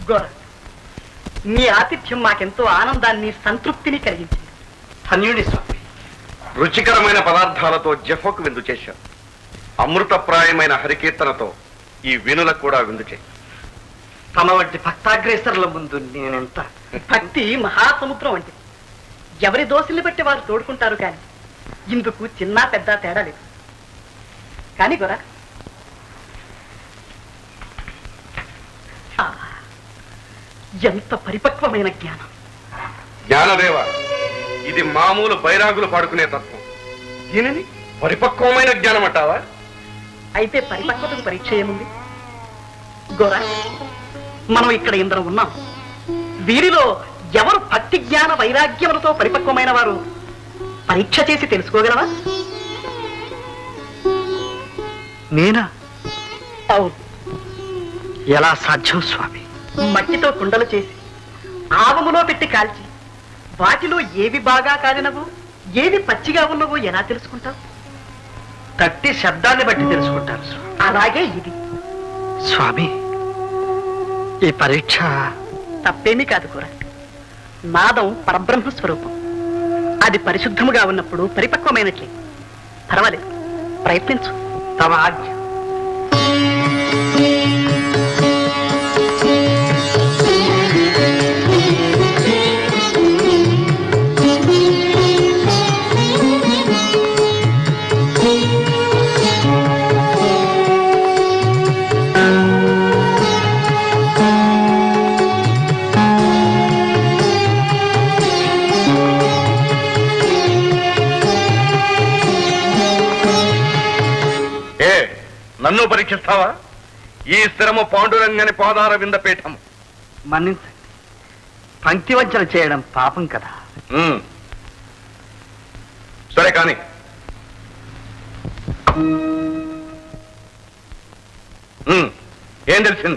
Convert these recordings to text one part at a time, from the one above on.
గోర నీ ఆతిథ్యం మాకెంతో ఆనందాన్ని సంతృప్తిని కలిగించింది ధన్యుడి స్వామి రుచికరమైన పదార్థాలతో జఫకు విందు చేశాం అమృతప్రాయమైన హరికీర్తనతో ఈ వినులకు కూడా విందు చేయి తమ వంటి భక్తాగ్రేసరుల ముందు నేనెంత భక్తి మహాసముద్రం వంటిది ఎవరి దోషుల్ని బట్టి వారు తోడుకుంటారు కానీ ఇందుకు చిన్న పెద్ద తేడా లేదు కానీ గొర ఆ, ఎంత పరిపక్వమైన జ్ఞానం జ్ఞానదేవ ఇది మామూలు బైరాగులు పాడుకునే తత్వం దీనిని పరిపక్వమైన జ్ఞానం అంటావా అయితే పరిపక్వతకు పరీక్ష ఏముంది గోరా మనం ఇక్కడ ఇందరం ఉన్నాం వీరిలో ఎవరు భక్తి జ్ఞాన వైరాగ్యములతో పరిపక్వమైన వారు పరీక్ష చేసి తెలుసుకోగలవా నేనా అవును ఎలా సాధ్యం స్వామి మట్టితో కుండలు చేసి ఆవములో పెట్టి కాల్చి వాటిలో ఏవి బాగా కాలినవో ఏవి పచ్చిగా ఉన్నవో ఎలా తెలుసుకుంటావు తట్టి శబ్దాన్ని బట్టి తెలుసుకుంటారు స్వామి. అలాగే ఇది స్వామి ఈ పరీక్ష తప్పేమీ కాదు కూర నాదం పరబ్రహ్మ స్వరూపం అది పరిశుద్ధముగా ఉన్నప్పుడు పరిపక్వమైనట్లే పర్వాలేదు ప్రయత్నించు తమ ఆజ్ఞ ఏ నన్ను పరీక్షిస్తావా ఈ స్థిరము పాండురంగని పాదార వింద పీఠం మన్నించండి పంక్తి వంచన చేయడం పాపం కదా ఉమ్. సరే కాని ఉమ్. ఏం తెలిసింది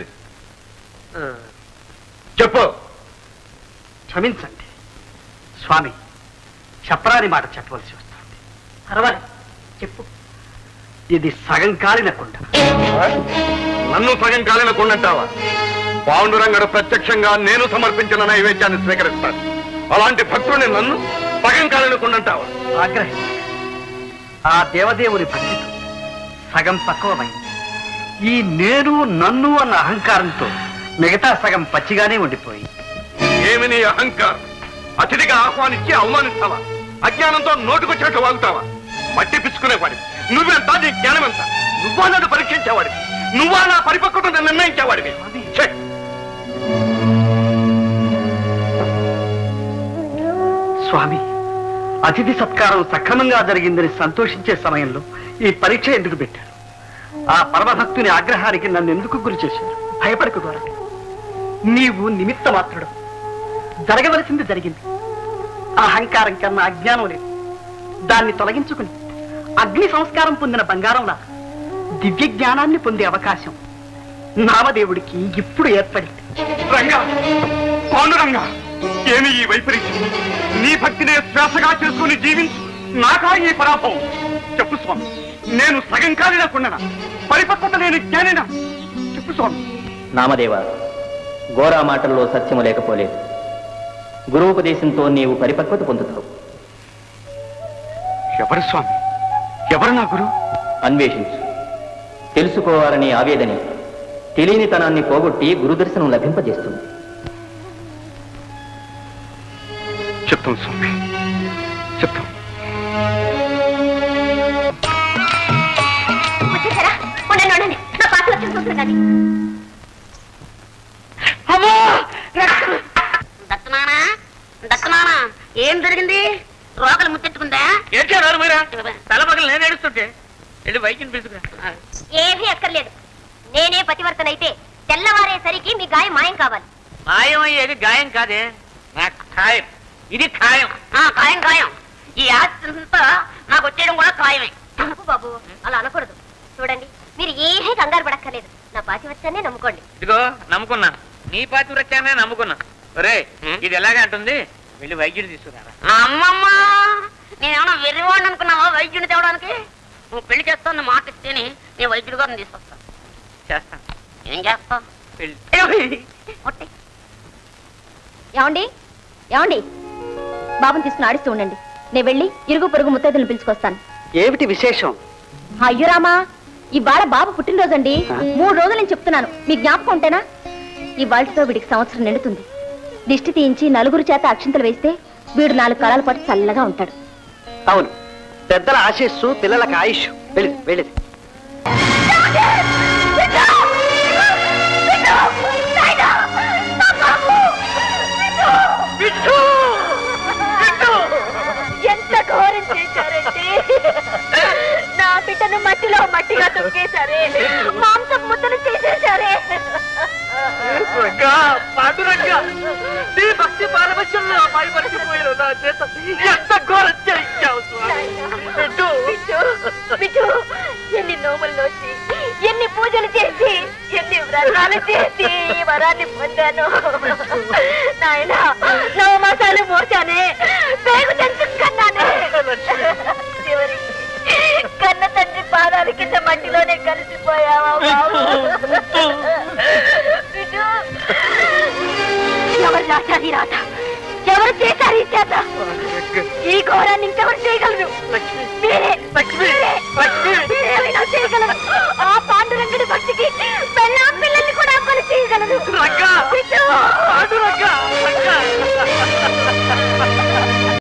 చెప్పు క్షమించండి స్వామి చెప్పరాని మాట చెప్పవలసి వస్తుంది పర్వాలేదు చెప్పు ఇది సగం కాలిన కుండ నన్ను సగం కాలిన కొండంటావా పాండురంగడు ప్రత్యక్షంగా నేను సమర్పించిన నైవేద్యాన్ని స్వీకరిస్తాను అలాంటి భక్తుడిని నన్ను సగం కాలిన కొండంటావా ఆగ్రహం ఆ దేవదేవుని భక్తితో సగం పక్వమైంది ఈ నేను నన్ను అన్న అహంకారంతో మిగతా సగం పచ్చిగానే ఉండిపోయింది ఏమి నీ అహంకారం అతిథిగా ఆహ్వానించి అవమానిస్తావా అజ్ఞానంతో నోటుకొచ్చినట్టు వాగుతావా మట్టి పిచ్చుకునేవాడి నువ్వెంత నీ జ్ఞానం ఎంత నువ్వా నన్ను పరీక్షించేవాడివి నువ్వా నా పరిపక్వతను నిర్ణయించేవాడివి ఛే! స్వామి అతిథి సత్కారం సక్రమంగా జరిగిందని సంతోషించే సమయంలో ఈ పరీక్ష ఎందుకు పెట్టారు ఆ పరమభక్తుని ఆగ్రహానికి నన్ను ఎందుకు గురి చేశారు భయపడకు గోర నీవు నిమిత్త మాత్రుడు జరగవలసింది జరిగింది ఆ అహంకారం కన్నా అజ్ఞానం లేదు దాన్ని తొలగించుకుని అగ్ని సంస్కారం పొందిన బంగారంలా దివ్య జ్ఞానాన్ని పొందే అవకాశం నామదేవుడికి ఇప్పుడు ఏర్పడింది రంగా పాండురంగా ఏమి ఈ వైపరీత్యం నీ భక్తినే శ్వాసగా చేసుకుని జీవించు నాకా ఈ పరాభవం చెప్పు స్వామి నేను సగం కాలిన కుండన పరిపక్వత లేని జ్ఞానినా చెప్పు స్వామి నామదేవ గోరా మాటల్లో సత్యము లేకపోలేదు గురువుపదేశంతో నీవు పరిపక్వత పొందుతావు ఎవరు స్వామి ఎవరు నా గురు అన్వేషించు తెలుసుకోవాలనే ఆవేదని తెలియనితనాన్ని పోగొట్టి గురుదర్శనం లభింపజేస్తుంది చెప్తాం స్వామి చెప్తాం వచ్చేసారా ఉండండి ఉండండి నా పాత వచ్చిన చూస్తున్నాను దత్తనానా దత్తనానా ఏం జరిగింది రోగలు ముత్తెట్టుకుందా ఏడ్చారు మీరా తల పగలు నేను ఏడుస్తుంటే వెళ్ళి వైద్యం పిలుచుకురా ఏమీ అక్కర్లేదు నేనే పతివర్తనైతే తెల్లవారేసరికి మీ గాయం మాయం కావాలి మాయం అయ్యేది గాయం కాదే నాకు ఖాయం ఇది ఖాయం ఆ ఖాయం ఖాయం ఈ ఆస్తంతా నాకు వచ్చేయడం కూడా ఖాయమే తప్పు బాబు అలా అనకూడదు చూడండి మీరు ఏమీ కంగారు పడక్కర్లేదు నా పాతివత్యాన్ని నమ్ముకోండి ఇదిగో నమ్ముకున్నాను నీ పాతి వృత్యాన్ని నమ్ముకున్నా ఒరే ఇది ఎలాగా అంటుంది వెళ్ళి వైద్యుడు తీసుకురా అమ్మమ్మ నేనేమన్నా వెర్రివాడిని అనుకున్నావా వైద్యుని తేవడానికి నువ్వు పెళ్లి చేస్తాను మాట ఇస్తేనే నేను వైద్యుడి గారిని తీసుకొస్తాను చేస్తాను ఏం చేస్తావు వెళ్ళి ఒట్టి ఏమండి ఏమండి బాబుని తీసుకుని ఆడిస్తూ ఉండండి నేను వెళ్ళి ఇరుగు పొరుగు ముత్తైదులను పిలుచుకొస్తాను ఏమిటి విశేషం అయ్యో రామా ఇవాళ బాబు పుట్టినరోజండి మూడు రోజులు నేను చెప్తున్నాను మీ జ్ఞాపకం ఉంటేనా ఇవాళతో వీడికి సంవత్సరం నిండుతుంది దిష్టి తీయించి నలుగురు చేత అక్షింతలు వేస్తే వీడు నాలుగు కాలాల పాటు చల్లగా ఉంటాడు అవును పెద్దల ఆశీస్సు పిల్లలకు ఆయుష్ వెళ్ళింది వెళ్ళింది ఎంత ఘోరం చేశారండి నా బిడ్డను మట్టిలో మట్టిగా తొక్కేశారే మాంసం ముద్దలు చేసేశారే పాండురంగా నీ భక్తి పారవశ్యంలో మైమరిచిపోయిన నా చేత ఎంత ఘోరం చేయించావు బిడ్డు, బిడ్డు, ఎన్ని నోములు నోచి ఎన్ని పూజలు చేసి ఎన్ని వ్రతాలు చేసి ఈ వరాన్ని పొందాను నాయన నవమాసాలు మోసానే పేగు తెంచుకున్నానే చివరికి కన్న తండ్రి పాదాల కింద మట్టిలోనే కలిసిపోయావా బాబు బిడ్డు, ఎవరు రాశారు ఈ రాత ఎవరు చేశారు ఈ చేత ఈ ఘోరాన్ని ఇంకెవరు చేయగలరు మీరే మీరే మీరేమైనా చేయగలరు ఆ